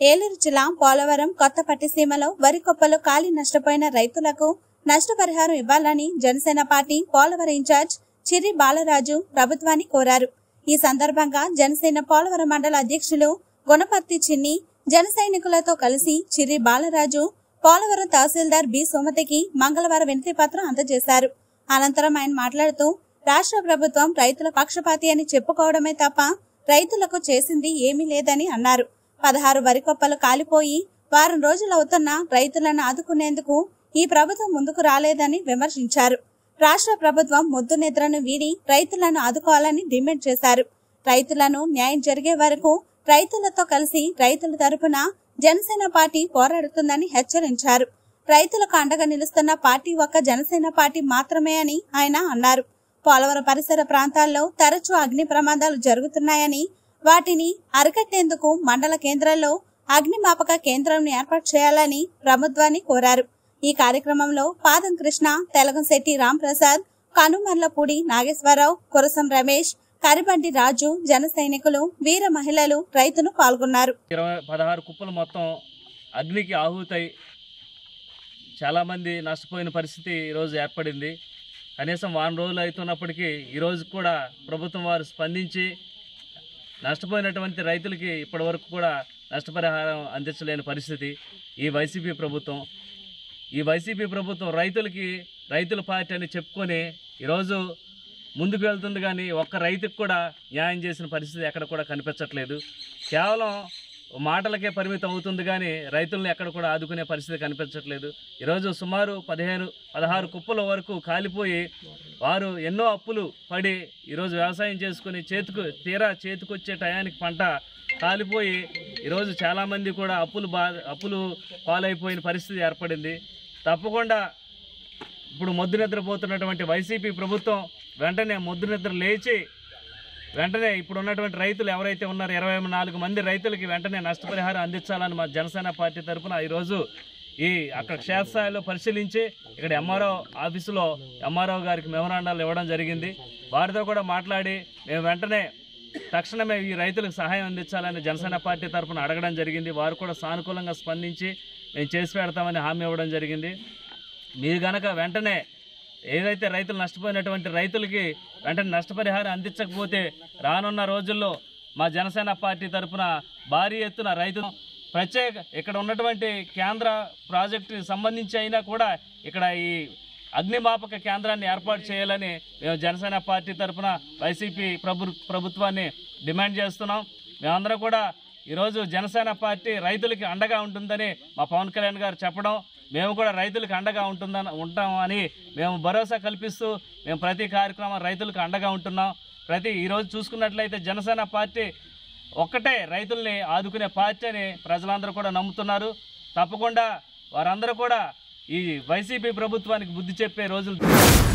ఏలూరు జిల్లా పోలవరం కొత్తపట్టి సీమలో వరి కొప్పలు కాలి నష్టపోయిన రైతులకు నష్టపరిహారం ఇవ్వాలని జనసేన పార్టీ పోలవరం ఇన్ఛార్జ్ చిరి బాలరాజు ప్రభుత్వాన్ని కోరారు ఈ సందర్భంగా జనసేన పోలవరం మండల అధ్యక్షులు గుణపర్తి చిన్ని జన సైనికులతో కలిసి చిరి బాలరాజు పోలవరం తహసీల్దార్ బి సుమతికి మంగళవారం వినతి పత్రం అందజేశారు అనంతరం ఆయన మాట్లాడుతూ రాష్ట్ర ప్రభుత్వం రైతుల పక్షపాతి అని చెప్పుకోవడమే తప్ప రైతులకు చేసింది ఏమీ లేదని అన్నారు పదహారు వరి కొప్పలు కాలిపోయి వారం రోజులవుతున్న రైతులను ఆదుకునేందుకు ఈ ప్రభుత్వం ముందుకు రాలేదని విమర్శించారు రాష్ట్ర ప్రభుత్వం ముద్దు నిద్రను వీడి రైతులను ఆదుకోవాలని డిమాండ్ చేశారు రైతులను న్యాయం జరిగే వరకు రైతులతో కలిసి రైతుల తరపున జనసేన పార్టీ పోరాడుతుందని హెచ్చరించారు రైతులకు అండగా నిలుస్తున్న పార్టీ ఒక్క జనసేన పార్టీ మాత్రమే అని ఆయన అన్నారు పోలవరం పరిసర ప్రాంతాల్లో తరచూ అగ్ని ప్రమాదాలు జరుగుతున్నాయని వాటిని అరికట్టేందుకు మండల కేంద్రాల్లో అగ్నిమాపక కేంద్రం ఏర్పాటు చేయాలని ప్రభుత్వాన్ని కోరారు ఈ కార్యక్రమంలో పాదం కృష్ణ తెలగంశెట్టి రాంప్రసాద్ కనుమర్లపూడి నాగేశ్వరరావు కురసం రమేష్ కరిబండి రాజు జన సైనికులు వీర మహిళలు రైతులు పాల్గొన్నారు ఇరవై పదహారు కుప్పలు మొత్తం అగ్నికి ఆహుతై చాలామంది నష్టపోయిన పరిస్థితి ఈరోజు ఏర్పడింది కనీసం వారం రోజులు అవుతున్నప్పటికీ ఈరోజు కూడా ప్రభుత్వం వారు స్పందించి నష్టపోయినటువంటి రైతులకి ఇప్పటివరకు కూడా నష్టపరిహారం అందించలేని పరిస్థితి ఈ వైసీపీ ప్రభుత్వం ఈ వైసీపీ ప్రభుత్వం రైతులకి రైతుల పార్టీ అని చెప్పుకొని ఈరోజు ముందుకు వెళ్తుంది కానీ ఒక్క రైతుకు కూడా న్యాయం చేసిన పరిస్థితి ఎక్కడ కూడా కనిపించట్లేదు కేవలం మాటలకే పరిమితం అవుతుంది కానీ రైతులను ఎక్కడ కూడా ఆదుకునే పరిస్థితి కనిపించట్లేదు ఈరోజు సుమారు పదిహేను పదహారు కుప్పల వరకు కాలిపోయి వారు ఎన్నో అప్పులు పడి ఈరోజు వ్యవసాయం చేసుకుని చేతుకు తీరా చేతికొచ్చే టయానికి పంట కాలిపోయి ఈరోజు చాలామంది కూడా అప్పులు బా అప్పులు పాలైపోయిన పరిస్థితి ఏర్పడింది తప్పకుండా ఇప్పుడు మొద్దు నిద్రపోతున్నటువంటి వైసీపీ ప్రభుత్వం వెంటనే మొద్దు నిద్ర లేచి వెంటనే ఇప్పుడు ఉన్నటువంటి రైతులు ఎవరైతే ఉన్నారో ఇరవై నాలుగు మంది రైతులకి వెంటనే నష్టపరిహారం అందించాలని మా జనసేన పార్టీ తరఫున ఈరోజు ఈ అక్కడ క్షేత్రస్థాయిలో పరిశీలించి ఇక్కడ ఎంఆర్ఓ ఆఫీసులో ఎంఆర్ఓ గారికి మెమరాండాలు ఇవ్వడం జరిగింది వారితో కూడా మాట్లాడి మేము వెంటనే తక్షణమే ఈ రైతులకు సహాయం అందించాలని జనసేన పార్టీ తరఫున అడగడం జరిగింది వారు కూడా సానుకూలంగా స్పందించి మేము చేసి పెడతామని హామీ ఇవ్వడం జరిగింది మీరు గనక వెంటనే ఏదైతే రైతులు నష్టపోయినటువంటి రైతులకి వెంటనే నష్టపరిహారం అందించకపోతే రానున్న రోజుల్లో మా జనసేన పార్టీ తరఫున భారీ ఎత్తున రైతులు ప్రత్యేక ఇక్కడ ఉన్నటువంటి కేంద్ర ప్రాజెక్టు సంబంధించి అయినా కూడా ఇక్కడ ఈ అగ్నిమాపక కేంద్రాన్ని ఏర్పాటు చేయాలని మేము జనసేన పార్టీ తరఫున వైసీపీ ప్రభు ప్రభుత్వాన్ని డిమాండ్ చేస్తున్నాం మేమందరం కూడా ఈరోజు జనసేన పార్టీ రైతులకి అండగా ఉంటుందని మా పవన్ కళ్యాణ్ గారు చెప్పడం మేము కూడా రైతులకు అండగా ఉంటుందని ఉంటాం అని మేము భరోసా కల్పిస్తూ మేము ప్రతి కార్యక్రమం రైతులకు అండగా ఉంటున్నాం ప్రతి ఈరోజు చూసుకున్నట్లయితే జనసేన పార్టీ ఒక్కటే రైతుల్ని ఆదుకునే పార్టీ అని ప్రజలందరూ కూడా నమ్ముతున్నారు తప్పకుండా వారందరూ కూడా ఈ వైసీపీ ప్రభుత్వానికి బుద్ధి చెప్పే రోజులు